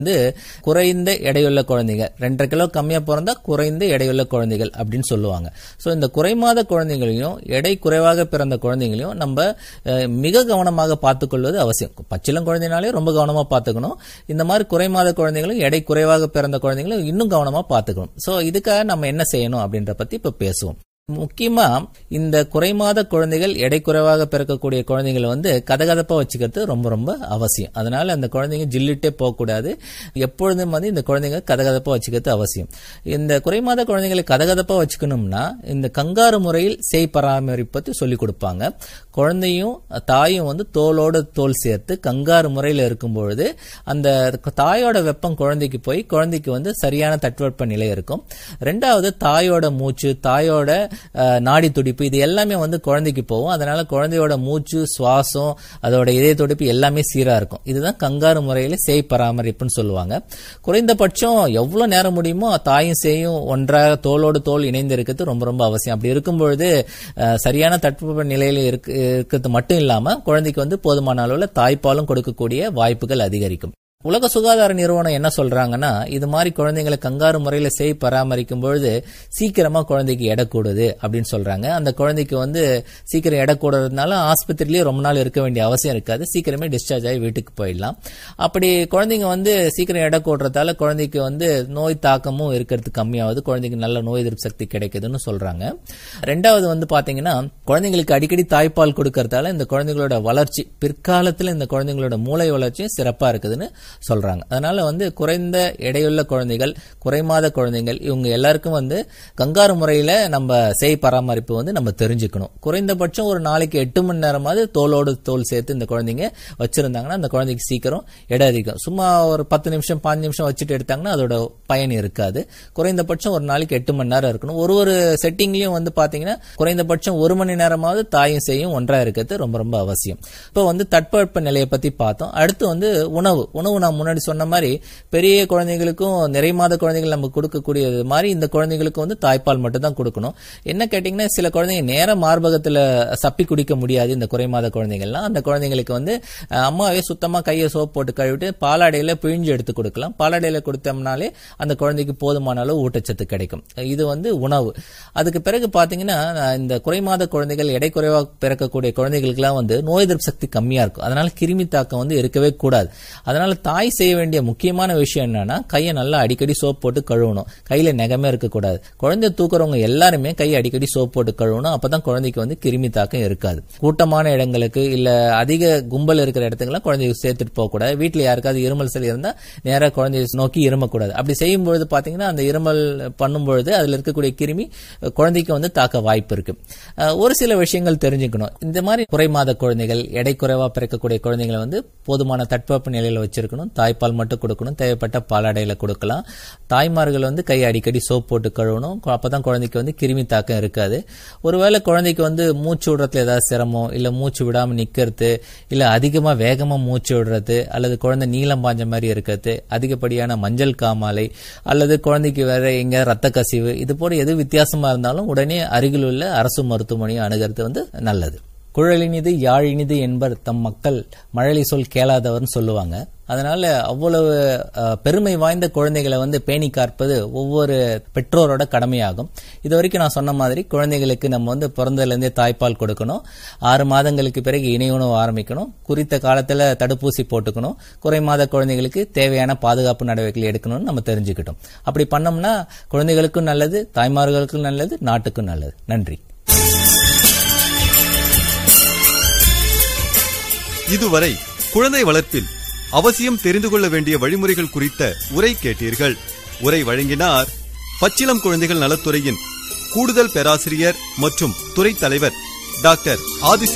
வந்து குறைந்த எடையுள்ள குழந்தைங்க ரெண்டரை கிலோ கம்மியா பிறந்தா குறைந்த எடையுள்ள குழந்தைகள் அப்படின்னு சொல்லுவாங்க ஸோ இந்த குறைமாத குழந்தைகளையும் எடை குறைவாக பிறந்த குழந்தைகளையும் நம்ம அஹ், மிக கவனமாக பார்த்துக்கொள்வது அவசியம் பச்சிளம் குழந்தைனாலே ரொம்ப கவனமா பார்த்துக்கணும் இந்த மாதிரி குறைமாத குழந்தைகளும் எடை குறைவாக பிறந்த குழந்தைகளும் இன்னும் கவனமா பார்த்துக்கணும் ஸோ இதுக்காக நம்ம என்ன செய்யணும் அப்படின்ற பத்தி இப்ப பேசுவோம் முக்கியமா இந்த குறைமாத குழந்தைகள் எடை குறைவாக பிறக்கக்கூடிய குழந்தைகளை வந்து கதகதப்பா வச்சுக்கிறது ரொம்ப ரொம்ப அவசியம் அதனால அந்த குழந்தைங்க ஜில்லிட்டே போகக்கூடாது எப்பொழுதும் வந்து இந்த குழந்தைங்க கதகதப்பா வச்சுக்கிறது அவசியம் இந்த குறைமாத குழந்தைகளை கதகதப்பா வச்சுக்கணும்னா இந்த கங்காரு முறையில் செய் பராமரிப்பது சொல்லிக் கொடுப்பாங்க குழந்தையும் தாயும் வந்து தோலோட தோல் சேர்த்து கங்காரு முறையில் இருக்கும் பொழுது அந்த தாயோட வெப்பம் குழந்தைக்கு போய் குழந்தைக்கு வந்து சரியான தட்பவெப்ப நிலை இருக்கும் ரெண்டாவது தாயோட மூச்சு தாயோட அஹ், நாடி துடிப்பு இது எல்லாமே வந்து குழந்தைக்கு போகும் அதனால குழந்தையோட மூச்சு சுவாசம் அதோட இதய துடிப்பு எல்லாமே சீரா இருக்கும் இதுதான் கங்காரு முறையில சேய் பராமரிப்புன்னு சொல்லுவாங்க குறைந்தபட்சம் எவ்வளவு நேரம் முடியுமோ தாயும் சேயும் ஒன்றாக தோளோடு தோல் இணைந்து இருக்கிறது ரொம்ப ரொம்ப அவசியம் அப்படி இருக்கும் பொழுது அஹ், சரியான தட்பவெப்ப நிலையில இருக்கு இருக்கிறது மட்டும் இல்லாம குழந்தைக்கு வந்து போதுமான அளவுல தாய்ப்பாலும் கொடுக்கக்கூடிய வாய்ப்புகள் அதிகரிக்கும் உலக சுகாதார நிறுவனம் என்ன சொல்றாங்கன்னா இது மாதிரி குழந்தைங்களை கங்காரு முறையில செய் பராமரிக்கும் பொழுது சீக்கிரமா குழந்தைக்கு எடை கூடுது அப்படின்னு சொல்றாங்க அந்த குழந்தைக்கு வந்து சீக்கிரம் எடை கூடுறதுனால ஆஸ்பத்திரிலேயே ரொம்ப நாள் இருக்க வேண்டிய அவசியம் இருக்காது சீக்கிரமே டிஸ்சார்ஜ் ஆகி வீட்டுக்கு போயிடலாம் அப்படி குழந்தைங்க வந்து சீக்கிரம் எடை கூடுறதால குழந்தைக்கு வந்து நோய் தாக்கமும் இருக்கிறது கம்மியாகுது குழந்தைக்கு நல்ல நோய் எதிர்ப்பு சக்தி கிடைக்குதுன்னு சொல்றாங்க ரெண்டாவது வந்து பாத்தீங்கன்னா குழந்தைங்களுக்கு அடிக்கடி தாய்ப்பால் கொடுக்கறதால இந்த குழந்தைங்களோட வளர்ச்சி பிற்காலத்துல இந்த குழந்தைங்களோட மூளை வளர்ச்சியும் சிறப்பா இருக்குதுன்னு சொல்றாங்க அதனால வந்து குறைந்த எடையுள்ள குழந்தைகள் குறைமாத குழந்தைகள் இவங்க எல்லாருக்கும் வந்து கங்காரு முறையில நம்ம செய் பராமரிப்பு வந்து நம்ம தெரிஞ்சுக்கணும் குறைந்தபட்சம் ஒரு நாளைக்கு எட்டு மணி நேரமாவது தோலோடு தோல் சேர்த்து இந்த குழந்தைங்க வச்சிருந்தாங்கன்னா அந்த குழந்தைக்கு சீக்கிரம் எடை அதிகம் சும்மா ஒரு பத்து நிமிஷம் பாஞ்சு நிமிஷம் வச்சுட்டு எடுத்தாங்கன்னா அதோட பயன் இருக்காது குறைந்தபட்சம் ஒரு நாளைக்கு எட்டு மணி நேரம் இருக்கணும் ஒரு ஒரு செட்டிங்லயும் வந்து பாத்தீங்கன்னா குறைந்தபட்சம் ஒரு மணி நேரமாவது தாயும் செய்யும் ஒன்றா இருக்கிறது ரொம்ப ரொம்ப அவசியம் இப்போ வந்து தட்பவெப்ப நிலையை பத்தி பார்த்தோம் அடுத்து வந்து உணவு உணவு நான் முன்னாடி சொன்ன மாதிரி பெரிய குழந்தைங்களுக்கும் நிறை மாத குழந்தைகள் நம்ம கொடுக்கக்கூடியது மாதிரி இந்த குழந்தைங்களுக்கு வந்து தாய்ப்பால் மட்டும் தான் கொடுக்கணும் என்ன கேட்டீங்கன்னா சில குழந்தைங்க நேர மார்பகத்துல சப்பி குடிக்க முடியாது இந்த குறைமாத குழந்தைகள்லாம் அந்த குழந்தைங்களுக்கு வந்து அஹ், அம்மாவே சுத்தமா கையை சோப் போட்டு கழுவிட்டு பாலாடையில பிழிஞ்சு எடுத்து கொடுக்கலாம் பாலாடையில கொடுத்தோம்னாலே அந்த குழந்தைக்கு போதுமான அளவு ஊட்டச்சத்து கிடைக்கும் இது வந்து உணவு அதுக்கு பிறகு பாத்தீங்கன்னா அஹ், இந்த குறைமாத குழந்தைகள் எடை குறைவாக பிறக்கக்கூடிய குழந்தைகளுக்குலாம் வந்து நோய் எதிர்ப்பு சக்தி கம்மியா இருக்கும் அதனால கிருமி தாக்கம் வந்து இருக்கவே கூடாது அதனால தாய் செய்ய வேண்டிய முக்கியமான விஷயம் என்னன்னா கையை நல்லா அடிக்கடி சோப் போட்டு கழுவணும் கையில நெகமே இருக்கக்கூடாது குழந்தை தூக்குறவங்க எல்லாருமே கையை அடிக்கடி சோப் போட்டு கழுவணும் அப்பதான் குழந்தைக்கு வந்து கிருமி தாக்கம் இருக்காது கூட்டமான இடங்களுக்கு இல்ல அதிக கும்பல் இருக்கிற இடத்துக்குலாம் குழந்தைய சேர்த்துட்டு போக கூடாது வீட்டுல யாருக்காவது இருமல் சளி இருந்தா நேரா குழந்தைய நோக்கி இருமக்கூடாது அப்படி செய்யும் பொழுது பாத்தீங்கன்னா அந்த இருமல் பண்ணும் பொழுது அதுல இருக்கக்கூடிய கிருமி அஹ், குழந்தைக்கு வந்து தாக்க வாய்ப்பு இருக்கு அஹ், ஒரு சில விஷயங்கள் தெரிஞ்சுக்கணும் இந்த மாதிரி குறைமாத குழந்தைகள் எடை குறைவா பிறக்கக்கூடிய குழந்தைகளை வந்து போதுமான தட்பவெப்ப நிலையில வச்சிருக்கணும் தாய்ப்பால் மட்டும் கொடுக்கணும் தேவைப்பட்ட பாலாடையில கொடுக்கலாம் தாய்மார்கள் வந்து கை அடிக்கடி சோப் போட்டு கழுவணும் கு- அப்பதான் குழந்தைக்கு வந்து கிருமி தாக்கம் இருக்காது ஒருவேளை குழந்தைக்கு வந்து மூச்சு விடுறதுல ஏதாவது சிரமம் இல்ல மூச்சு விடாம நிக்கிறது இல்ல அதிகமா வேகமா மூச்சு விடுறது அல்லது குழந்தை நீளம் பாஞ்ச மாதிரி இருக்கிறது அதிகப்படியான மஞ்சள் காமாலை அல்லது குழந்தைக்கு வேற எங்க ரத்த கசிவு இது போல எது வித்தியாசமா இருந்தாலும் உடனே அருகில் உள்ள அரசு மருத்துவமனையை அணுகிறது வந்து நல்லது குழலினிது யாழினிது என்பர் தம் மக்கள் மழலை சொல் கேளாதவர்னு சொல்லுவாங்க அதனால அவ்வளவு அஹ், பெருமை வாய்ந்த குழந்தைகளை வந்து பேணி காற்பது ஒவ்வொரு பெற்றோரோட கடமையாகும் இது வரைக்கும் நான் சொன்ன மாதிரி குழந்தைகளுக்கு நம்ம வந்து பிறந்ததுலேருந்தே தாய்ப்பால் கொடுக்கணும் ஆறு மாதங்களுக்கு பிறகு இணை உணவு ஆரம்பிக்கணும் குறித்த காலத்துல தடுப்பூசி போட்டுக்கணும் குறை மாத குழந்தைகளுக்கு தேவையான பாதுகாப்பு நடவடிக்கைகள் எடுக்கணும்னு நம்ம தெரிஞ்சுக்கிட்டோம் அப்படி பண்ணோம்னா குழந்தைகளுக்கும் நல்லது தாய்மார்களுக்கும் நல்லது நாட்டுக்கும் நல்லது நன்றி இதுவரை குழந்தை வளர்ப்பில் அவசியம் தெரிந்து கொள்ள வேண்டிய வழிமுறைகள் குறித்த உரை கேட்டீர்கள் உரை வழங்கினார் பச்சிளம் குழந்தைகள் நலத்துறையின் கூடுதல் பேராசிரியர் மற்றும் துறை தலைவர் டாக்டர் ஆதி